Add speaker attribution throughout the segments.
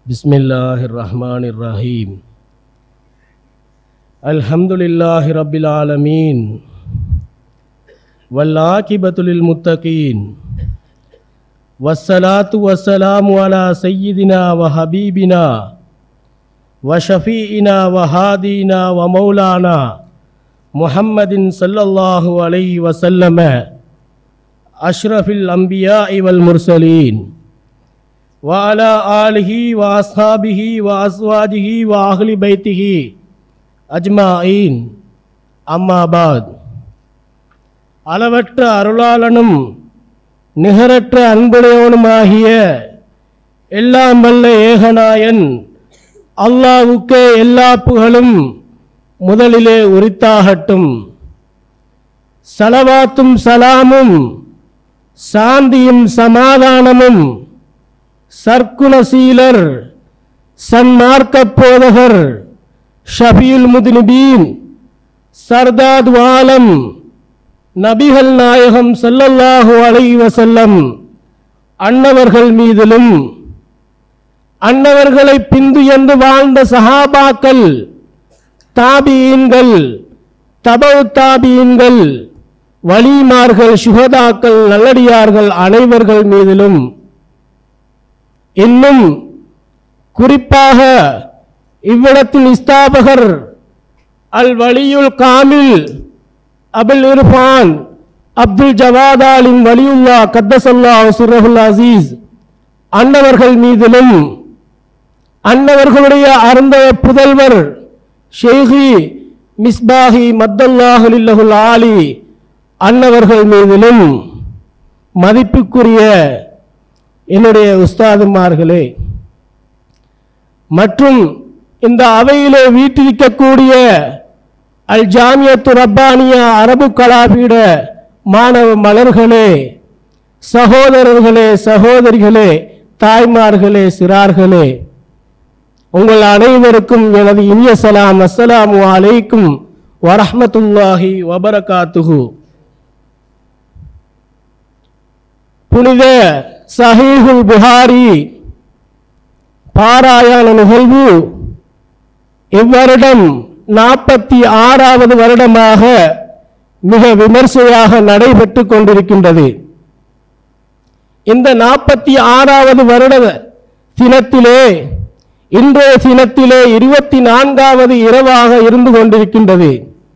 Speaker 1: بسم الله الرحمن الرحيم الحمد لله رب العالمين والعاقبة للمتقين والصلاة والسلام على سيدنا وحبيبنا وشفيئنا وهادينا ومولانا محمد صلى الله عليه وسلم أشرف الأنبياء والمرسلين وعلى آله وأصحابه وأزواجه وأهل بيته أجمعين أما بعد அளவற்ற அருளாளனும் நிகரற்ற அன்புடையவனுமாகிய எல்லாம் வல்ல ஏகநாயன் அல்லாவுக்கே எல்லா புகழும் முதலிலே உரித்தாகட்டும் சலவாத்தும் சலாமும் சாந்தியும் சமாதானமும் சர்க்குணசீலர் சன்மார்க்கப் போதகர் ஷபியுல் முதுனிபீன் சர்தாத் வாலம் நபிகள் நாயகம் ஸல்லல்லாஹு அலைஹி வஸல்லம் அன்னவர்கள் மீதிலும் அன்னவர்களை பிந்துயர்ந்து வாழ்ந்த சஹாபாக்கள் தாபியீன்கள் தபவு தாபியீன்கள் வலிமார்கள் சுகதாக்கள் நல்லடியார்கள் அனைவர்கள் மீதிலும் இன்னும் குறிப்பாக இவ்விடத்தின் இஸ்தாபகர் அல் வலியுல் காமில் அபுல் இர்ஃபான் அப்துல் ஜவாதாலின் வலியுல்லா கத்தசல்லா சுரஹுல் அசீஸ் அன்னவர்கள் மீதிலும் அன்னவர்களுடைய அருந்த புதல்வர் ஷேഖி மிஸ்பாஹி மத்தல்லாஹுலில்லஹுல் ஆலி அன்னவர்கள் மீதிலும் மதிப்புக்குரிய என்னுடைய உஸ்தாதுமார்களே மற்றும் இந்த அவையிலே வீட்டிருக்கக்கூடிய அல் ஜாமியத்து ரப்பானியா அரபு கலாபீட மாணவ மலர்களே சகோதரர்களே சகோதரிகளே தாய்மார்களே சிறார்களே உங்கள் அனைவருக்கும் எனது இனிய சலாம் அஸ்ஸலாமு அலைக்கும் வரஹ்மத்துல்லாஹி வபரகாத்துஹு புனித சஹீஹுல் புகாரி பாராயண நிகழ்வு இவ்வருடம் நாற்பத்தி ஆறாவது வருடமாக மிக விமர்சையாக நடைபெற்று கொண்டிருக்கின்றது இந்த நாற்பத்தி ஆறாவது வருட தினத்திலே இன்றைய தினத்திலே இருபத்தி நான்காவது இரவாக இருந்து கொண்டிருக்கின்றது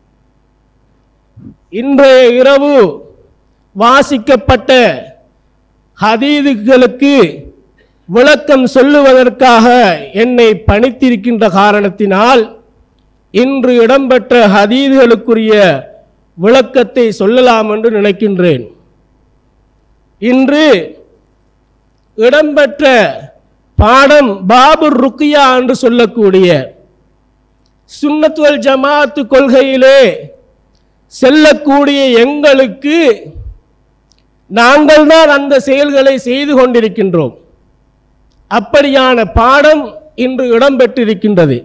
Speaker 1: இன்றைய இரவு வாசிக்கப்பட்ட ஹதீதுகளுக்கு விளக்கம் சொல்லுவதற்காக என்னை பணித்திருக்கின்ற காரணத்தினால் இன்று இடம்பெற்ற ஹதீதுகளுக்குரிய விளக்கத்தை சொல்லலாம் என்று நினைக்கின்றேன் இன்று இடம்பெற்ற பாடம் பாபு ருக்கியா என்று சொல்லக்கூடிய சுன்னத்துவல் ஜமாத்து கொள்கையிலே செல்லக்கூடிய எங்களுக்கு நாங்கள் தான் அந்த செயல்களை செய்து கொண்டிருக்கின்றோம் அப்படியான பாடம் இன்று இடம்பெற்றிருக்கின்றது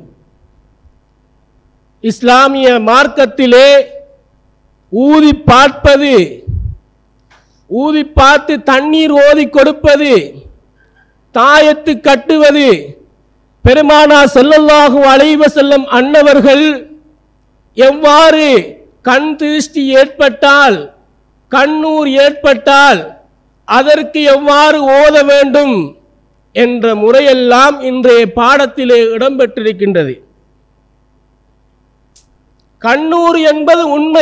Speaker 1: இஸ்லாமிய மார்க்கத்திலே ஊதி பார்ப்பது ஊதி பார்த்து தண்ணீர் ஓதி கொடுப்பது தாயத்து கட்டுவது பெருமானா செல்லல்லாஹு அலைவ செல்லும் அன்னவர்கள் எவ்வாறு கண் திருஷ்டி ஏற்பட்டால் கண்ணூர் ஏற்பட்டால் அதற்கு எவ்வாறு ஓத வேண்டும் என்ற முறையெல்லாம் இன்றைய பாடத்திலே இடம்பெற்றிருக்கின்றது கண்ணூர் என்பது உண்மை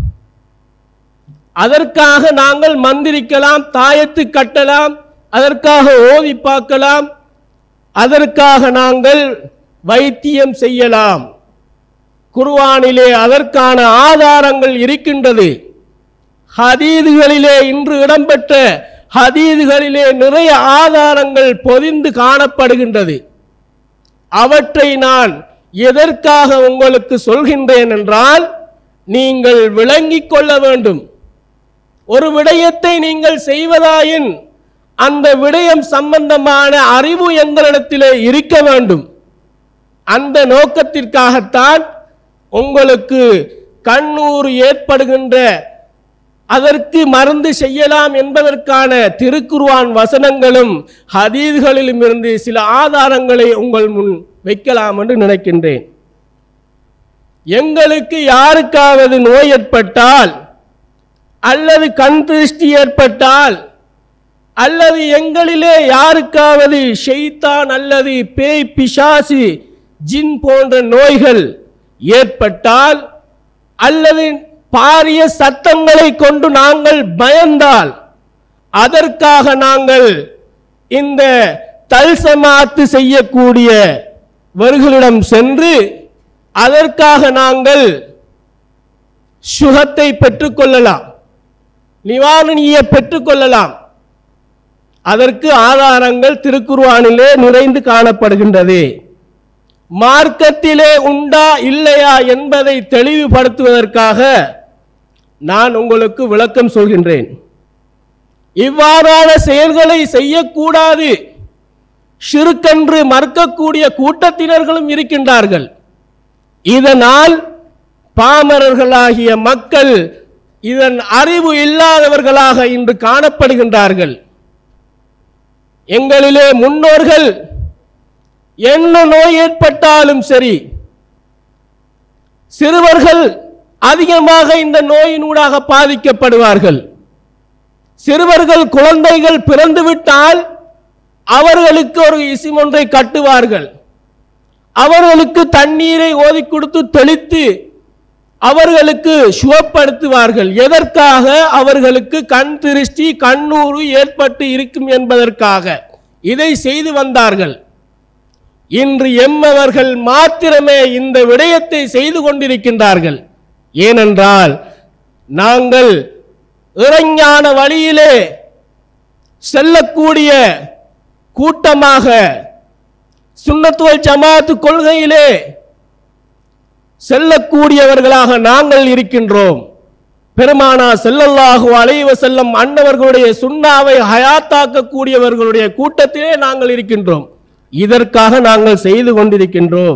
Speaker 1: அதற்காக நாங்கள் மந்திரிக்கலாம் தாயத்து கட்டலாம் அதற்காக ஓதி பார்க்கலாம் அதற்காக நாங்கள் வைத்தியம் செய்யலாம் குர்ஆனிலே அதற்கான ஆதாரங்கள் இருக்கின்றது ஹதீதுகளிலே இன்று இடம்பெற்ற ஹதீதுகளிலே நிறைய ஆதாரங்கள் பொதிந்து காணப்படுகின்றது அவற்றை நான் எதற்காக உங்களுக்கு சொல்கின்றேன் என்றால் நீங்கள் விளங்கிக் கொள்ள வேண்டும் ஒரு விடயத்தை நீங்கள் செய்வதாயின் அந்த விடயம் சம்பந்தமான அறிவு எங்களிடத்திலே இருக்க வேண்டும் அந்த நோக்கத்திற்காகத்தான் உங்களுக்கு கண்ணூர் ஏற்படுகின்ற அதற்கு மருந்து செய்யலாம் என்பதற்கான திருக்குர்ஆன் வசனங்களும் ஹதீஸ்களிலும் இருந்து சில ஆதாரங்களை உங்கள் முன் வைக்கலாம் என்று நினைக்கின்றேன் எங்களுக்கு யாருக்காவது நோய் ஏற்பட்டால் அல்லது கண் திருஷ்டி ஏற்பட்டால் அல்லது எங்களிலே யாருக்காவது ஷெய்தான் அல்லது பேய் பிசாசு ஜின் போன்ற நோய்கள் ஏற்பட்டால் அல்லது பாரிய சத்தங்களை கொண்டு நாங்கள் பயந்தால் அதற்காக நாங்கள் இந்த தல்சமாத்து செய்யக்கூடியவர்களிடம் சென்று அதற்காக நாங்கள் சுகத்தை பெற்றுக்கொள்ளலாம் நிவாரணியை பெற்றுக்கொள்ளலாம் அதற்கு ஆதாரங்கள் திருக்குர்ஆனிலே நிறைந்து காணப்படுகின்றது மார்க்கத்திலே உண்டா இல்லையா என்பதை தெளிவுபடுத்துவதற்காக நான் உங்களுக்கு விளக்கம் சொல்கின்றேன் இவ்வாறான செயல்களை செய்யக்கூடாது ஷிருக்கென்று மறுக்கக்கூடிய கூட்டத்தினர்களும் இருக்கின்றார்கள் இதனால் பாமரர்களாகிய மக்கள் இதன் அறிவு இல்லாதவர்களாக இன்று காணப்படுகின்றார்கள் எங்களிலே முன்னோர்கள் என்ன நோய் ஏற்பட்டாலும் சரி சிறுவர்கள் அதிகமாக இந்த நோயினூடாக பாதிக்கப்படுவார்கள் சிறுவர்கள் குழந்தைகள் பிறந்துவிட்டால் அவர்களுக்கு ஒரு இசிம் ஒன்றை கட்டுவார்கள் அவர்களுக்கு தண்ணீரை ஓதி கொடுத்து தெளித்து அவர்களுக்கு சுவப்படுத்துவார்கள் எதற்காக அவர்களுக்கு கண் திருஷ்டி கண்ணூறு ஏற்பட்டு இருக்கும் என்பதற்காக இதை செய்து வந்தார்கள் இன்று எம்மவர்கள் மாத்திரமே இந்த விடயத்தை செய்து கொண்டிருக்கின்றார்கள் ஏனென்றால் நாங்கள் இறைஞான வழியிலே செல்லக்கூடிய கூட்டமாக சுன்னத்துவல் ஜமாத்து கொள்கையிலே செல்லக்கூடியவர்களாக நாங்கள் இருக்கின்றோம் பெருமானா செல்லல்லாஹு அலைவ செல்லம் அன்னவர்களுடைய சுண்ணாவை ஹயாத்தாக்கக்கூடியவர்களுடைய கூட்டத்திலே நாங்கள் இருக்கின்றோம் இதற்காக நாங்கள் செய்து கொண்டிருக்கின்றோம்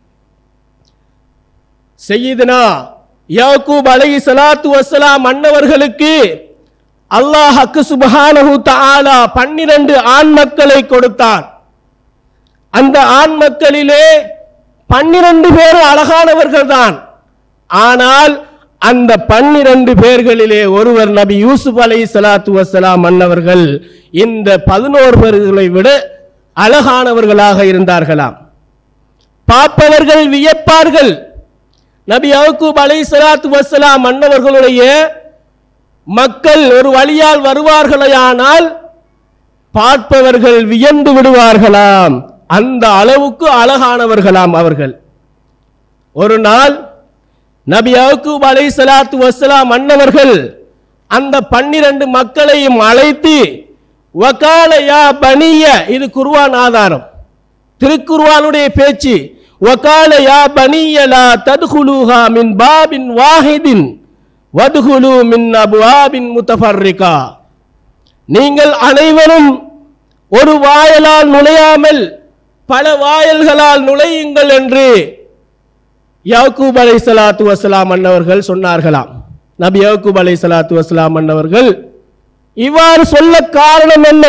Speaker 1: செய்யுதுனா யாக்கூப் அலைஹி ஸலாத்து வஸ்ஸலாம் அன்னவர்களுக்கு அல்லாஹ் ஹக்கு சுப்ஹானஹு தஆலா 12 ஆண் மக்களை கொடுத்தான் அந்த ஆண் மக்களிலே பன்னிரண்டு பேர் அழகானவர்கள் தான் ஆனால் அந்த பன்னிரண்டு பேர்களிலே ஒருவர் நபி யூசுப் அலை சலாத்து வசலாம் மன்னவர்கள் இந்த பதினோரு பேர்களை விட அழகானவர்களாக இருந்தார்களாம் பார்ப்பவர்கள் வியப்பார்கள் நபி யக்கூப் அலை சலாத்து வசலாம் மன்னவர்களுடைய மக்கள் ஒரு வழியால் வருவார்களேயானால் பார்ப்பவர்கள் வியந்து விடுவார்களாம் அந்த அளவுக்கு அழகானவர்களாம் அவர்கள் ஒரு நாள் நபி யக்கூப் அலை சலாத்து வசலாம் மன்னவர்கள் அந்த பன்னிரண்டு மக்களையும் அழைத்து வகால யா பனிய இது குர்ஆன் ஆதாரம் திருக்குர்ஆனுடைய பேச்சு வகால யா பனிய லா தத்குலுஹா மின் பாபின் வாஹிதின் வதுகுலு மின் அபுவாபின் முத்தஃபர்ரிகா நீங்கள் அனைவரும் ஒரு வாயலால் நுழையாமல் பல வாயல்களால் நுழையுங்கள் என்று யாக்கூப் அலை சலாத்து வசலாம் அன்னவர்கள் சொன்னார்களாம் நபி யாக்கூப் அலை சலாத்து வசலாம் அன்னவர்கள் இவ்வாறு சொல்ல காரணம் என்ன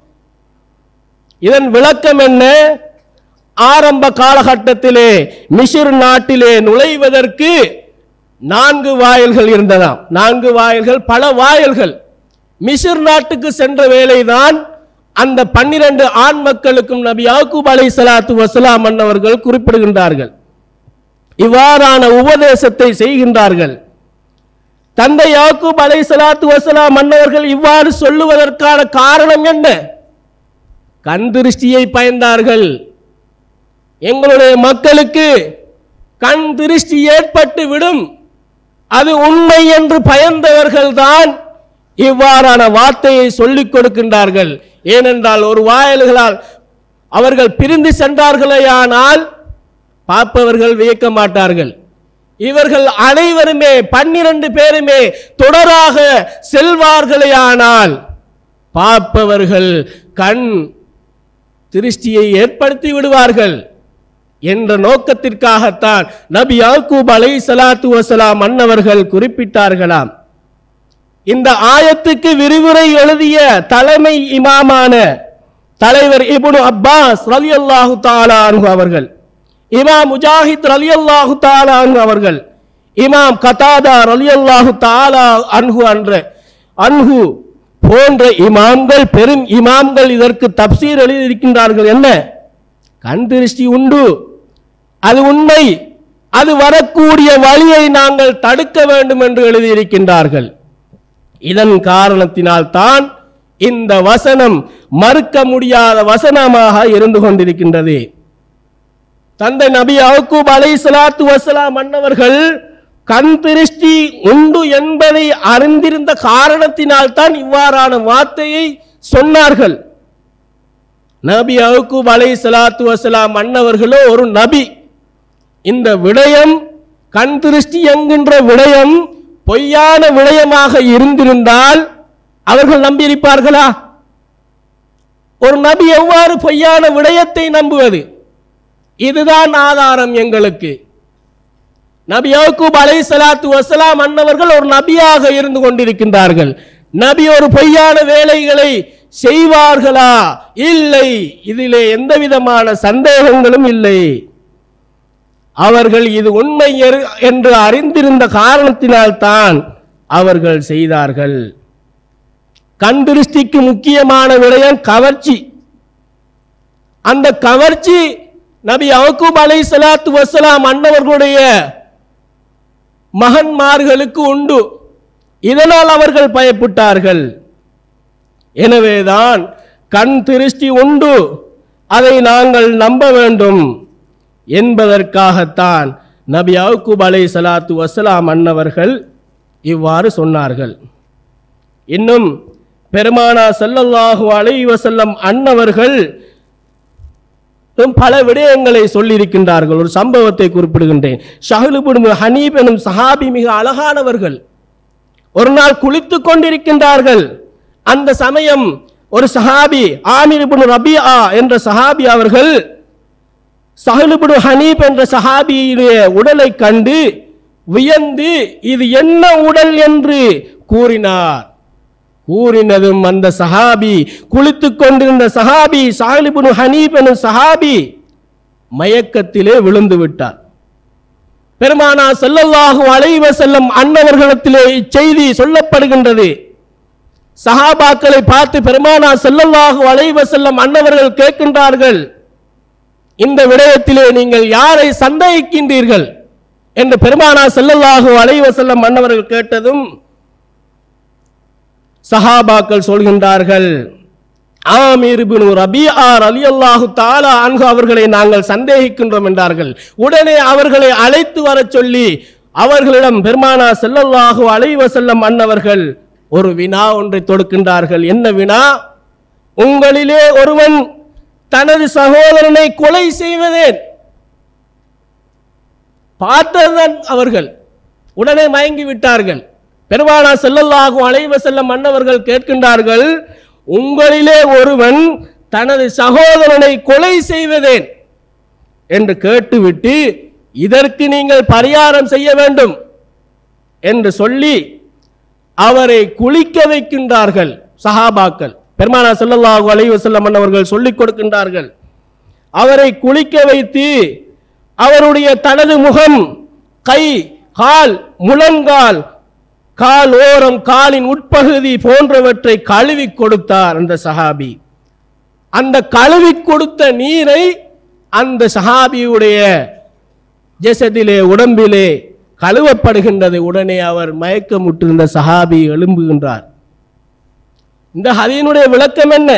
Speaker 1: இதன் விளக்கம் என்ன ஆரம்ப காலகட்டத்திலே மிஷிர் நாட்டிலே நுழைவதற்கு நான்கு வாயில்கள் இருந்ததாம் நான்கு வாயில்கள் பல வாயில்கள் மிஷிர் நாட்டுக்கு சென்ற வேளைதான் அந்த பன்னிரண்டு ஆண் மக்களுக்கும் நபி யாக்கூப் அலை சலாத்து வசலாம் அன்னவர்கள் குறிப்பிடுகின்றார்கள் இவ்வாறான உபதேசத்தை செய்கின்றார்கள் தந்தை யாக்கூப் அலை சலாத்து வசலாம் மன்னவர்கள் இவ்வாறு சொல்லுவதற்கான காரணம் என்ன கண் திருஷ்டியை பயந்தார்கள் எங்களுடைய மக்களுக்கு கண் திருஷ்டி ஏற்பட்டு விடும் அது உண்மை என்று பயந்தவர்கள்தான் இவ்வாறான வார்த்தையை சொல்லிக் கொடுக்கின்றார்கள் ஏனென்றால் ஒரு வாயல்களால் அவர்கள் பிரிந்து சென்றார்களேயானால் பார்ப்பவர்கள் வியக்க மாட்டார்கள் இவர்கள் அனைவருமே பன்னிரண்டு பேருமே தொடராக செல்வார்களேயானால் பார்ப்பவர்கள் கண் திருஷ்டியை ஏற்படுத்தி விடுவார்கள் என்ற நோக்கத்திற்காகத்தான் நபி யாக்கூப் அலை சலாத்து வசலாம் அன்னவர்கள் குறிப்பிட்டார்களாம் இந்த ஆயத்துக்கு விரிவுரை எழுதிய தலைமை இமாமான தலைவர் இப்னு அப்பாஸ் ரலியல்லாஹு தஆலா அன்ஹு அவர்கள் இமாம் முஜாஹித் ரலியல்லாஹு தஆலா அன்ஹு அவர்கள் இமாம் கதாதா ரலியல்லாஹு தஆலா அன்ஹு என்ற அன்ஹு போன்ற இமாம்கள் பெரும் இமாம்கள் இதற்கு தப்சீர் எழுதியிருக்கின்றார்கள் என்ன கண் திருஷ்டி உண்டு அது உண்மை அது வரக்கூடிய வழியை நாங்கள் தடுக்க வேண்டும் என்று எழுதியிருக்கின்றார்கள் இதன் காரணத்தினால் தான் இந்த வசனம் மறுக்க முடியாத வசனமாக இருந்து கொண்டிருக்கின்றது தந்தை நபி அவுக்கூப் அலை சலாத்து வசலாம் மன்னவர்கள் கண் திருஷ்டி உண்டு என்பதை அறிந்திருந்த காரணத்தினால் தான் இவ்வாறான வார்த்தையை சொன்னார்கள் நபி அவுக்கூப் அலை சலாத்து வசலாம் மன்னவர்களோ ஒரு நபி இந்த விடயம் கண் திருஷ்டி என்கின்ற விடயம் பொய்யான விடயமாக இருந்திருந்தால் அவர்கள் நம்பியிருப்பார்களா ஒரு நபி எவ்வாறு பொய்யான விடயத்தை நம்புவது இதுதான் ஆதாரம் எங்களுக்கு நபி யக்கூப் அலை சலாத்து வசலாம் அன்னவர்கள் ஒரு நபியாக இருந்து கொண்டிருக்கின்றார்கள் நபி ஒரு பொய்யான வேலைகளை செய்வார்களா இல்லை இதிலே எந்த விதமான சந்தேகங்களும் இல்லை அவர்கள் இது உண்மை எரு- என்று அறிந்திருந்த காரணத்தினால்தான் அவர்கள் செய்தார்கள் கண் திருஷ்டிக்கு முக்கியமான விடயம் கவர்ச்சி அந்த கவர்ச்சி நபி அவுக்கூப் அலை சலாத்து வசலாம் அன்னவர்களுடைய மகன்மார்களுக்கு உண்டு இதனால் அவர்கள் பயப்பட்டார்கள் எனவேதான் கண் திருஷ்டி உண்டு அதை நாங்கள் நம்ப வேண்டும் என்பதற்காகத்தான் நபி அவுக்கூப் அலை சலாத்து வசலாம் அன்னவர்கள் இவ்வாறு சொன்னார்கள் இன்னும் பெருமானா ஸல்லல்லாஹு அலைஹி வஸல்லம் அன்னவர்கள் இன்னும் பல விடயங்களை சொல்லியிருக்கின்றார்கள் ஒரு சம்பவத்தை குறிப்பிடுகின்றேன் ஷஹலுபுன் ஹனீப் எனும் சஹாபி மிக அழகானவர்கள் ஒரு நாள் குளித்துக் கொண்டிருக்கின்றார்கள் அந்த சமயம் ஒரு சஹாபி ஆமிர் இப்னு ரபியா என்ற சஹாபி அவர்கள் சஹலுபுன் ஹனீப் என்ற சஹாபியுடைய உடலை கண்டு வியந்து இது என்ன உடல் என்று கூறினார் கூறினதும் அந்த சஹாபி குளித்துக் கொண்டிருந்த சஹாபி சாலிபுன் ஹனீப் எனும் சஹாபி மயக்கத்திலே விழுந்து விட்டார் பெருமானா ஸல்லல்லாஹு அலைஹி வஸல்லம் அன்னவர்களிடத்திலே இச்செய்தி சொல்லப்படுகின்றது சஹாபாக்களை பார்த்து பெருமானா ஸல்லல்லாஹு அலைஹி வஸல்லம் அன்னவர்கள் கேட்கின்றார்கள் இந்த விடயத்திலே நீங்கள் யாரை சந்தேகிக்கின்றீர்கள் என்று பெருமானா ஸல்லல்லாஹு அலைஹி வஸல்லம் அன்னவர்கள் கேட்டதும் சஹாபாக்கள் சொல்கின்றார்கள் ஆமீர் இப்னு ரபிஆ ரலியல்லாஹு தஆலா அன்ஹு அவர்களை நாங்கள் சந்தேகிக்கின்றோம் என்றார்கள் உடனே அவர்களை அழைத்து வரச் சொல்லி அவர்களிடம் பெருமானா ஸல்லல்லாஹு அலைஹி வஸல்லம் அன்னவர்கள் ஒரு வினா ஒன்றை தொடுக்கின்றார்கள் என்ன வினா உங்களிலே ஒருவன் தனது சகோதரனை கொலை செய்வதேன் பார்த்ததுதான் அவர்கள் உடனே மயங்கி விட்டார்கள் பெருமானா ஸல்லல்லாஹு அலைஹி வஸல்லம் மன்னவர்கள் கேட்கின்றார்கள் உங்களிலே ஒருவன் தனது சகோதரனை கொலை செய்வதேன் என்று கேட்டுவிட்டு இதற்கு நீங்கள் பரிகாரம் செய்ய வேண்டும் என்று சொல்லி அவரை குளிக்க வைக்கின்றார்கள் சஹாபாக்கள் பெருமானா ஸல்லல்லாஹு அலைஹி வஸல்லம் அவர்கள் சொல்லிக் கொடுக்கின்றார்கள் அவரை குளிக்க வைத்து அவருடைய தனது முகம் கை கால் முழங்கால் கால் ஓரம் காலின் உட்பகுதி போன்றவற்றை கழுவி கொடுத்தார் அந்த சஹாபி அந்த கழுவி கொடுத்த நீரை அந்த சஹாபியுடைய ஜெசதிலே உடம்பிலே கழுவப்படுகின்றது உடனே அவர் மயக்கமுற்றிருந்த சஹாபி எழும்புகின்றார் இந்த ஹதீனுடைய விளக்கம் என்ன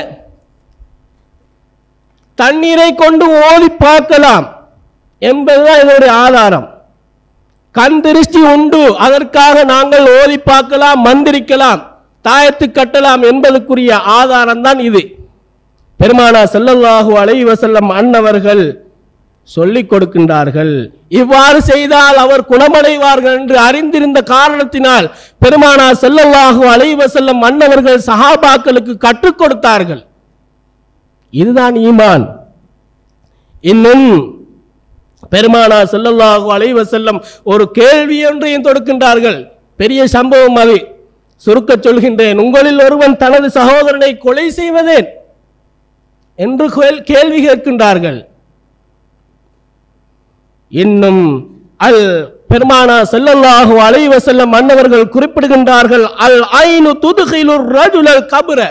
Speaker 1: தண்ணீரை கொண்டு ஓதி பார்க்கலாம் என்பதுதான் இதனுடைய ஆதாரம் கண் திருஷ்டி உண்டு அதற்காக நாங்கள் ஓதி பார்க்கலாம் மந்திரிக்கலாம் தாயத்து கட்டலாம் என்பதற்குரிய ஆதாரம் தான் இது பெருமானா ஸல்லல்லாஹு அலைஹி வஸல்லம் அன்னவர்கள் சொல்லிக் கொடுக்கின்றார்கள் இவ்வாறு செய்தால் அவர் குணமடைவார்கள் என்று அறிந்திருந்த காரணத்தினால் பெருமானா ஸல்லல்லாஹு அலைஹி வஸல்லம் அன்னவர்கள் சஹாபாக்களுக்கு கற்றுக் கொடுத்தார்கள் இதுதான் ஈமான் இன்னும் பெருமானா ஸல்லல்லாஹு அலைஹி வஸல்லம் ஒரு கேள்வி ஒன்றையும் தொடுக்கின்றார்கள் பெரிய சம்பவம் அது சுருக்கச் சொல்கின்றேன் உங்களில் ஒருவன் தனது சகோதரனை கொலை செய்வதேன் என்று கேள்- கேள்வி கேட்கின்றார்கள் இன்னும் அல் பெருமானா ஸல்லல்லாஹு அலைஹி வஸல்லம் மன்னவர்கள் குறிப்பிடுகின்றார்கள் அல் ஐனு துதுகிலு ரஜுலல் கபர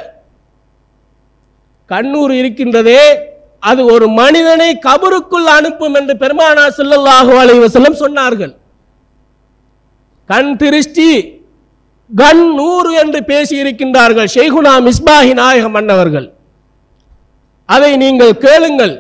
Speaker 1: கண்ணூர் இருக்கின்றதே அது ஒரு மனிதனை கபருக்குள் அனுப்பும் என்று பெருமானா ஸல்லல்லாஹு அலைஹி வஸல்லம் சொன்னார்கள் கண் திருஷ்டி கண் நூறு என்று பேசி இருக்கின்றார்கள் ஷெய்குனா மிஸ்பாஹி நாயகம் மன்னவர்கள் அதை நீங்கள் கேளுங்கள்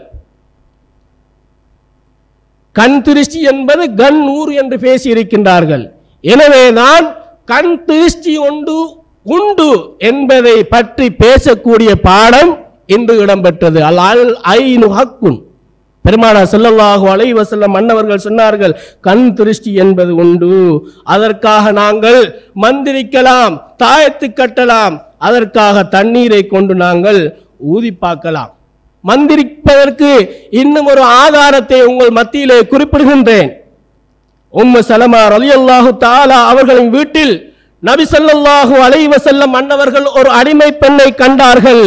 Speaker 1: கண் திருஷ்டி என்பது கண் நூறு என்று பேசி இருக்கின்றார்கள் எனவே நான் கண் திருஷ்டி உண்டு உண்டு என்பதை பற்றி பேசக்கூடிய பாடம் இன்று இடம்பெற்றது அல் அல் ஐனு ஹக்குன் பெருமானா ஸல்லல்லாஹு அலைஹி வஸல்லம் மன்னவர்கள் சொன்னார்கள் கண் திருஷ்டி என்பது உண்டு அதற்காக நாங்கள் மந்திரிக்கலாம் தாயத்து கட்டலாம் அதற்காக தண்ணீரை கொண்டு நாங்கள் ஊதி பார்க்கலாம் மந்திரிப்பதற்கு இன்னும் ஒரு ஆதாரத்தை உங்கள் மத்தியிலே குறிப்பிடுகின்றேன் உம்மு சலமா ரலியல்லாஹு தஆலா அவர்களின் வீட்டில் நபி ஸல்லல்லாஹு அலைஹி வஸல்லம் அன்னவர்கள் ஒரு அடிமை பெண்ணை கண்டார்கள்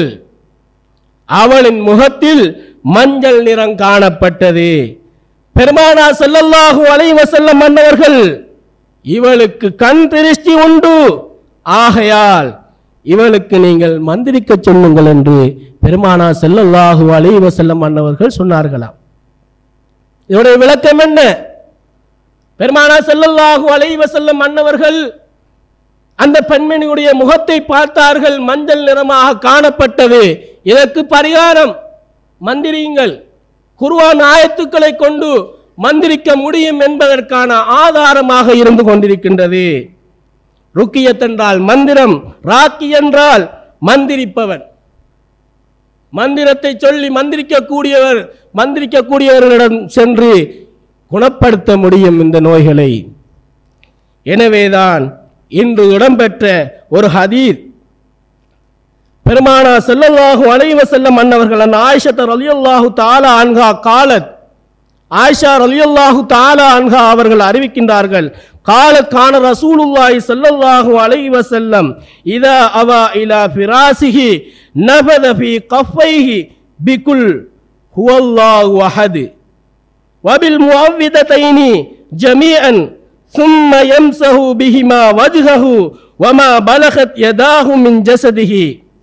Speaker 1: அவளின் முகத்தில் மஞ்சள் நிறம் காணப்பட்டது பெருமானா ஸல்லல்லாஹு அலைஹி வஸல்லம் அன்னவர்கள் இவளுக்கு கண் திருஷ்டி உண்டு ஆகையால் இவளுக்கு நீங்கள் மந்திரிக்க சொல்லுங்கள் என்று பெருமானா ஸல்லல்லாஹு அலைஹி வஸல்லம் அன்னவர்கள் சொன்னார்களாம் இதனுடைய விளக்கம் என்ன பெருமானா ஸல்லல்லாஹு அலைஹி வஸல்லம் அன்னவர்கள் அந்த பெண்மணியுடைய முகத்தை பார்த்தார்கள் மஞ்சள் நிறமாக காணப்பட்டது இதற்கு பரிகாரம் மந்திரியுங்கள் குர்ஆன் ஆயத்துக்களை கொண்டு மந்திரிக்க முடியும் என்பதற்கான ஆதாரமாக இருந்து கொண்டிருக்கின்றது ருக்கியத் என்றால் மந்திரம் ராக்கி என்றால் மந்திரிப்பவன் மந்திரத்தை சொல்லி மந்திரிக்க கூடியவர் மந்திரிக்க கூடியவர்களிடம் சென்று குணப்படுத்த முடியும் இந்த நோய்களை எனவேதான் இன்று இடம்பெற்ற ஒரு ஹதீத் பெருமானா ஸல்லல்லாஹு அலைஹி வஸல்லம் அன்னவர்கள் அந்த ஆயிஷத்த ரலியல்லாஹு தஆலா அன்ஹா காலத் ஆயிஷா ரலியல்லாஹு தஆலா அன்ஹா அவர்கள் அறிவிக்கின்றார்கள் காலத் கான ரசூலுல்லாஹி ஸல்லல்லாஹு அலைஹி வஸல்லம் இதா அவா இலா ஃபிராசிஹி நபத ஃபீ கஃபைஹி பிகுல் ஹுவல்லாஹு அஹத் وبالمعوذتين جميعا ثم يمسح بهما وجهه وما بلغت يداه من جسده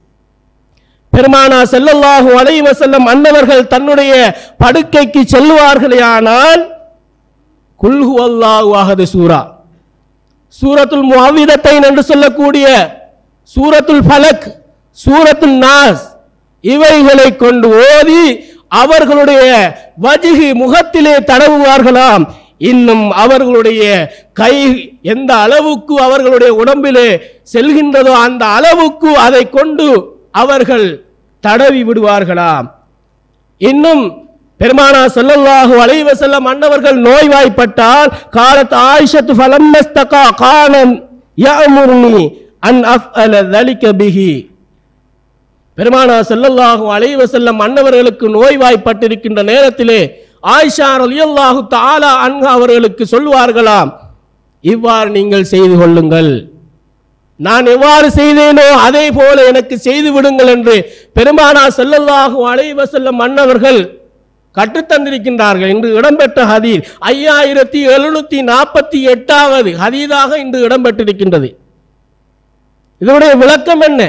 Speaker 1: பெருமானா ஸல்லல்லாஹு அலைஹி வஸல்லம் அன்னவர்கள் தன்னுடைய படுக்கைக்கு செல்வார்களேயானால் குல்ஹு அல்லாஹு அஹது சூரா சூரத்துல் முஅவ்விதத்தைன் என்று சொல்லக்கூடிய சூரத்துல் ஃபலக் சூரத்துல் நாஸ் இவைகளை கொண்டு ஓதி அவர்களுடைய வஜிகு முகத்திலே தடவுவார்களாம் இன்னும் அவர்களுடைய கை எந்த அளவுக்கு அவர்களுடைய உடம்பிலே செல்கின்றதோ அந்த அளவுக்கு அதை கொண்டு அவர்கள் தடவி விடுவார்களாம் இன்னும் பெருமானா ஸல்லல்லாஹு அலைஹி வஸல்லம் அன்னவர்கள் நோய்வாய்ப்பட்டால் காலத் ஆயிஷத்து ஃபலம்மஸ்தகா கானன் யஅமுர்னி அன் அஃஅல ذلك பிஹி பெருமானா ஸல்லல்லாஹு அலைஹி வஸல்லம் அன்னவர்களுக்கு நோய்வாய்ப்பட்டிருக்கின்ற நேரத்திலே ஆயிஷா ரலியல்லாஹு தஆலா அன்ஹா அவர்களுக்கு சொல்வார்களாம் இவ்வாறு நீங்கள் செய்து கொள்ளுங்கள் நான் எவ்வாறு செய்தேனோ அதே போல எனக்கு செய்து விடுங்கள் என்று பெருமானா ஸல்லல்லாஹு அலைஹி வஸல்லம் அன்னவர்கள் கற்றுத்தந்திருக்கின்றார்கள் இன்று இடம்பெற்ற ஹதீத் ஐயாயிரத்தி எழுநூத்தி நாற்பத்தி எட்டாவது ஹதீதாக இன்று இடம்பெற்றிருக்கின்றது இதனுடைய விளக்கம் என்ன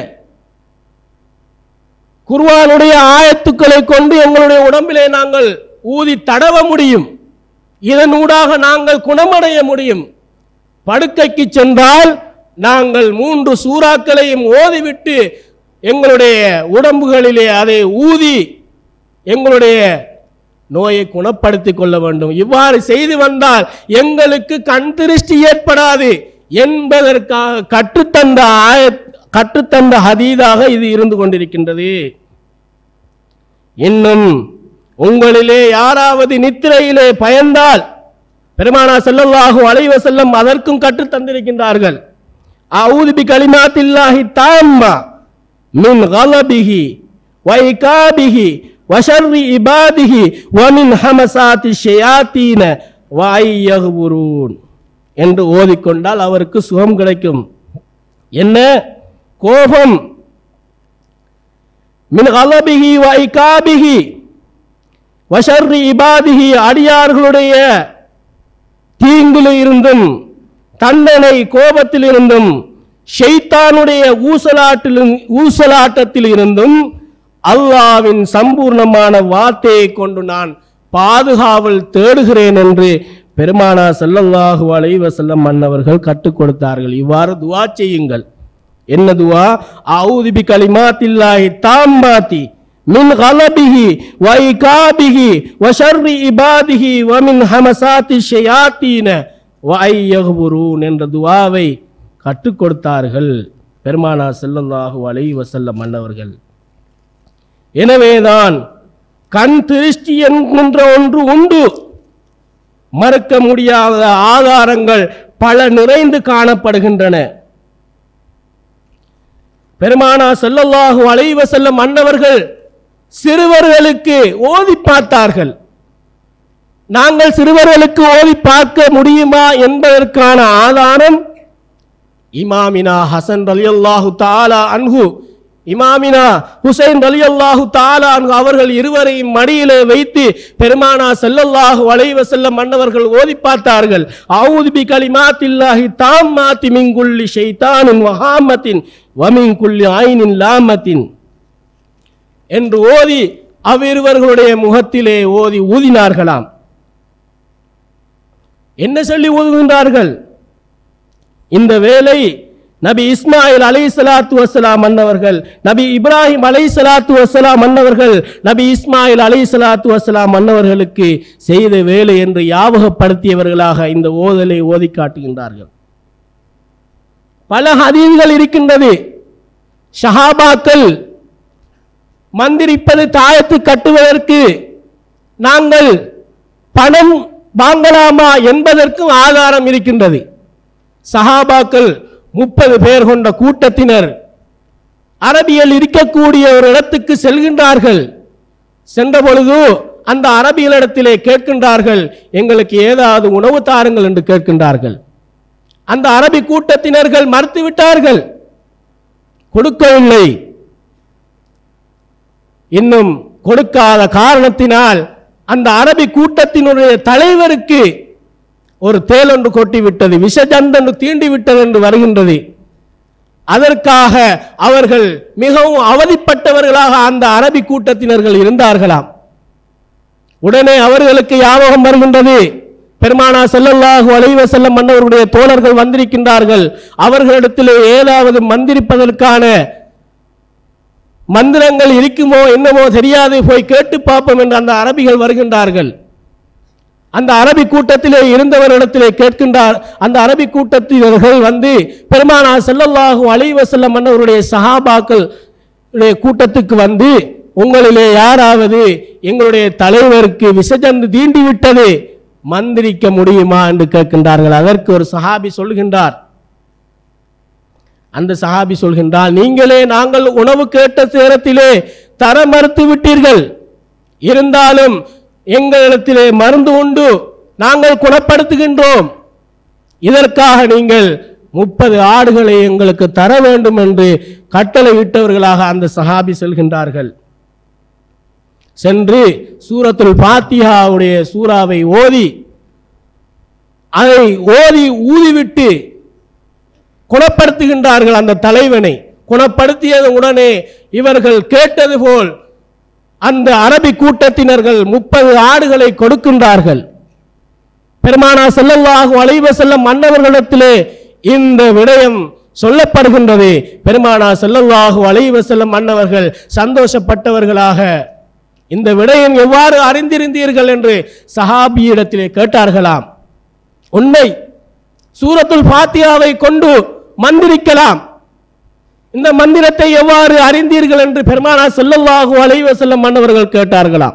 Speaker 1: குர்ஆனுடைய ஆயத்துக்களை கொண்டு எங்களுடைய உடம்பிலே நாங்கள் ஊதி தடவ முடியும் இதனூடாக நாங்கள் குணமடைய முடியும் படுக்கைக்கு சென்றால் நாங்கள் மூன்று சூறாக்களையும் ஓதிவிட்டு எங்களுடைய உடம்புகளிலே அதை ஊதி எங்களுடைய நோயை குணப்படுத்திக் கொள்ள வேண்டும் இவ்வாறு செய்து வந்தால் எங்களுக்கு கண் திருஷ்டி ஏற்படாது என்பதற்காக கற்றுத்தந்த ஆய கற்றுத்தந்த ஹதீதாக இது இருந்து கொண்டிருக்கின்றது இன்னும் உங்களிலே யாராவது நித்திரையிலே பயந்தால் பெருமானா ஸல்லல்லாஹு அலைஹி வஸல்லம் அதற்கும் கற்றுத் தந்திருக்கின்றார்கள் அஊது பி கலிமாத்தில்லாஹி தாம்மா மின் கலபிஹி வ இகாபிஹி வ ஷர்ரி இபாதிஹி வ மின் ஹமசாத்தி ஷயாத்தீன வ ஐயஹ்புரூன் என்று ஓதிக்கொண்டால் அவருக்கு சுகம் கிடைக்கும் என்ன கோபம் மின் கலபிகி வைகாபிகி வஷர்ரி இபாதிகி அடியார்களுடைய தீங்கில் இருந்தும் தண்டனை கோபத்தில் இருந்தும் ஷைத்தானுடைய ஊசலாட்டில் ஊசலாட்டத்தில் இருந்தும் அல்லாவின் சம்பூர்ணமான வார்த்தையை கொண்டு நான் பாதுகாவல் தேடுகிறேன் என்று பெருமானா ஸல்லல்லாஹு அலைஹி வஸல்லம் மன்னவர்கள் கற்றுக் கொடுத்தார்கள் இவ்வாறு துஆ செய்யுங்கள் என்ன துஆ அஊது பி கலிமாத்தில்லாஹி தாம்மாத்தி மின் கலபிஹி வ இகாபிஹி வ ஷர்ரி இபாதிஹி வ மின் ஹமசாத்தி ஷயாத்தீன வ ஐயகுரூன் என்ற துஆவை கற்றுக் கொடுத்தார்கள் பெருமானா ஸல்லல்லாஹு அலைஹி வஸல்லம் மன்னவர்கள் எனவேதான் கண் திருஷ்டி என்கின்ற ஒன்று உண்டு மறுக்க முடியாத ஆதாரங்கள் பல நிறைந்து காணப்படுகின்றன பெருமானா ஸல்லல்லாஹு அலைஹி வஸல்லம் மன்னவர்கள் சிறுவர்களுக்கு ஓதி பார்த்தார்கள் நாங்கள் சிறுவர்களுக்கு ஓதி பார்க்க முடியுமா என்பதற்கான ஆதாரம் இமாமினா ஹசன் ரலியல்லாஹு தாலா அன்ஹு இமாமினா ஹுசைன் ரலியல்லாஹு தாலா அன்ஹு அவர்கள் இருவரையும் மடியிலே வைத்து பெருமானா ஸல்லல்லாஹு அலைஹி வஸல்லம் மன்னவர்கள் ஓதி பார்த்தார்கள் அஊது பி கலிமாத்தில்லாஹி தாம்மாத்தி மின் குல்லி ஷைத்தானின் வஹாமத்தின் வ மின் குல்லி ஐனின் லாமத்தின் என்று ஓதி அவ்விருவர்களுடைய முகத்திலே ஓதி ஊதினார்களாம் என்ன சொல்லி ஊதுகின்றார்கள் இந்த வேலை நபி இஸ்மாயில் அலை சலாத்து வசலாம் மன்னவர்கள் நபி இப்ராஹிம் அலை சலாத்து வசலாம் மன்னவர்கள் நபி இஸ்மாயில் அலை சலாத்து வசலாம் மன்னவர்களுக்கு செய்த வேலை என்று ஞாபகப்படுத்தியவர்களாக இந்த ஓதலை ஓதி காட்டுகின்றார்கள் பல ஹதீன்கள் இருக்கின்றது ஷஹாபாக்கள் மந்திரிப்பது தாயத்து கட்டுவதற்கு நாங்கள் பணம் வாங்கலாமா என்பதற்கும் ஆதாரம் இருக்கின்றது சஹாபாக்கள் முப்பது பேர் கொண்ட கூட்டத்தினர் அரபியில் இருக்கக்கூடிய ஒரு இடத்துக்கு செல்கின்றார்கள் சென்ற பொழுது அந்த அரபியலிடத்திலே கேட்கின்றார்கள் எங்களுக்கு ஏதாவது உணவு தாருங்கள் என்று கேட்கின்றார்கள் அந்த அரபி கூட்டத்தினர்கள் மறுத்து விட்டார்கள் கொடுக்கவில்லை இன்னும் கொடுக்காத காரணத்தினால் அந்த அரபி கூட்டத்தினுடைய தலைவருக்கு ஒரு தேல் ஒன்று கொட்டிவிட்டது விஷஜந்தன்று தீண்டி விட்டது என்று வருகின்றது அதற்காக அவர்கள் மிகவும் அவதிப்பட்டவர்களாக அந்த அரபி கூட்டத்தினர்கள் இருந்தார்களாம் உடனே அவர்களுக்கு ஞாபகம் வருகின்றது பெருமானா ஸல்லல்லாஹு அலைஹி வஸல்லம் மன்னவருடைய தோழர்கள் வந்திருக்கின்றார்கள் அவர்களிடத்திலே ஏதாவது மந்திரிப்பதற்கான மந்திரங்கள் இருக்குமோ என்னமோ தெரியாது போய் கேட்டு பார்ப்போம் என்று அந்த அரபிகள் வருகின்றார்கள் அந்த அரபி கூட்டத்திலே இருந்தவரிடத்திலே கேட்கின்றார் அந்த அரபி கூட்டத்தினர்கள் வந்து பெருமானா ஸல்லல்லாஹு அலைஹி வஸல்லம் மன்னவருடைய சஹாபாக்கள் உடைய கூட்டத்துக்கு வந்து உங்களிலே யாராவது எங்களுடைய தலைவருக்கு விசஜந்து தீண்டி விட்டது மந்திரிக்க முடியுமா என்று கேட்கின்றார்கள் அதற்கு ஒரு சஹாபி சொல்கின்றார் அந்த சஹாபி சொல்கின்றார் நீங்களே நாங்கள் உணவு கேட்ட நேரத்திலே தர மறுத்து விட்டீர்கள் இருந்தாலும் எங்களிடத்திலே மருந்து உண்டு நாங்கள் குணப்படுத்துகின்றோம் இதற்காக நீங்கள் முப்பது ஆடுகளை எங்களுக்கு தர வேண்டும் என்று கட்டளை இட்டவர்களாக அந்த சஹாபி செல்கின்றார்கள் சென்று சூரத்துல் பாத்தியாவுடைய சூறாவை ஓதி அதை ஓதி ஊதிவிட்டு குணப்படுத்துகின்றார்கள் அந்த தலைவனை குணப்படுத்தியது உடனே இவர்கள் கேட்டது போல் அந்த அரபி கூட்டத்தினர்கள் முப்பது ஆடுகளை கொடுக்கின்றார்கள் பெருமானா ஸல்லல்லாஹு அலைஹி வஸல்லம் மன்னவர்களிடத்திலே இந்த விடயம் சொல்லப்படுகின்றது பெருமானா ஸல்லல்லாஹு அலைஹி வஸல்லம் மன்னவர்கள் சந்தோஷப்பட்டவர்களாக இந்த விடயம் எவ்வாறு அறிந்திருந்தீர்கள் என்று சஹாபியிடத்திலே கேட்டார்களாம் உண்மை சூரத்துல் ஃபாத்தியாவை கொண்டு மந்திரிக்கலாம் இந்த மந்திரத்தை எவ்வாறு அறிந்தீர்கள் என்று பெருமானா ஸல்லல்லாஹு அலைஹி வஸல்லம் மன்னவர்கள் கேட்டார்களாம்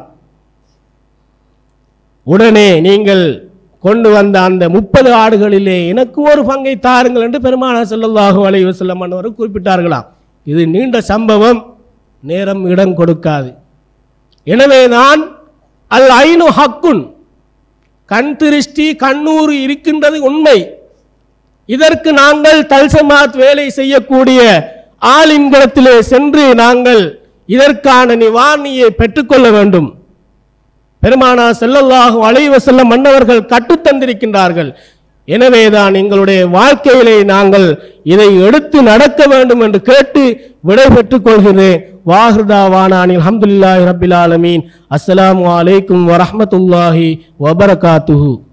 Speaker 1: உடனே நீங்கள் கொண்டு வந்த அந்த முப்பது ஆடுகளிலே எனக்கு ஒரு பங்கை தாருங்கள் என்று பெருமானா ஸல்லல்லாஹு அலைஹி வஸல்லம் மன்னவர் குறிப்பிட்டார்களாம் இது நீண்ட சம்பவம் நேரம் இடம் கொடுக்காது எனவே நான் அல் ஐனு ஹக்குன் கண் திருஷ்டி கண்ணூறு இருக்கின்றது உண்மை இதற்கு நாங்கள் தல்சமாத் வேலை செய்யக்கூடிய ஆலிம்களத்திலே சென்று நாங்கள் இதற்கான நிவாரணியை பெற்றுக்கொள்ள வேண்டும் பெருமானா ஸல்லல்லாஹு அலைஹி வஸல்லம் மன்னவர்கள் கற்றுத்தந்திருக்கின்றார்கள் எனவேதான் எங்களுடைய வாழ்க்கையிலே நாங்கள் இதை எடுத்து நடக்க வேண்டும் என்று கேட்டு விடை பெற்றுக் கொள்கிறேன் வாஹிருதாவானானில் அல்ஹம்துலில்லாஹி ரப்பில் ஆலமீன் அஸ்ஸலாமு அலைக்கும் வரஹ்மத்துல்லாஹி வபரகாத்துஹு